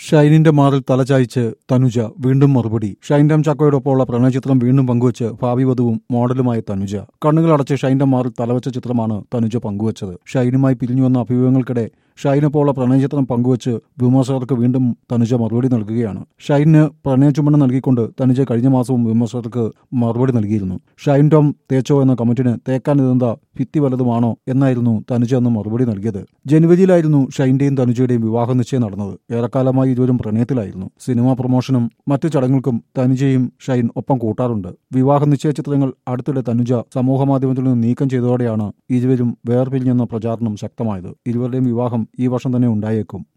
ഷൈനിന്റെ മാറിൽ തലചായ്ച്ച് തനുജ വീണ്ടും മറുപടി ഷൈൻ രാം ചാക്കോയോടൊപ്പമുള്ള പ്രണയചിത്രം വീണ്ടും പങ്കുവച്ച് ഭാവി വധുവും മോഡലുമായ തനുജ കണ്ണുകളടച്ച് ഷൈന്റെ മാറിൽ തലവച്ച ചിത്രമാണ് തനുജ പങ്കുവച്ചത് ഷൈനുമായി പിരിഞ്ഞുവന്ന അഭിമുഖങ്ങൾക്കിടെ ഷൈനൊപ്പമുള്ള പ്രണയചിത്രം പങ്കുവച്ച് വിമർശകർക്ക് വീണ്ടും തനുജ മറുപടി നൽകുകയാണ് ഷൈനിന് പ്രണയ ചുമണം നൽകിക്കൊണ്ട് തനുജ കഴിഞ്ഞ മാസവും വിമർശകർക്ക് മറുപടി നൽകിയിരുന്നു ഷൈൻ ടോം തേച്ചോ എന്ന കമന്റിന് തേക്കാൻ ഇതെന്താ ഭിത്തി വലതുമാണോ എന്നായിരുന്നു തനുജ അന്ന് മറുപടി നൽകിയത് ജനുവരിയിലായിരുന്നു ഷൈന്റെയും തനുജയുടെയും വിവാഹ നിശ്ചയം നടന്നത് ഏറെക്കാലമായി ഇരുവരും പ്രണയത്തിലായിരുന്നു സിനിമാ പ്രൊമോഷനും മറ്റു ചടങ്ങുകൾക്കും തനുജയും ഷൈൻ ഒപ്പം കൂട്ടാറുണ്ട് വിവാഹ നിശ്ചയ ചിത്രങ്ങൾ അടുത്തിടെ തനുജ സമൂഹമാധ്യമത്തിൽ നിന്ന് നീക്കം ചെയ്തതോടെയാണ് ഇരുവരും വേർപിരിഞ്ഞെന്ന പ്രചാരണം ശക്തമായത് ഇരുവരുടെയും വിവാഹം ഈ വർഷം തന്നെ ഉണ്ടായേക്കും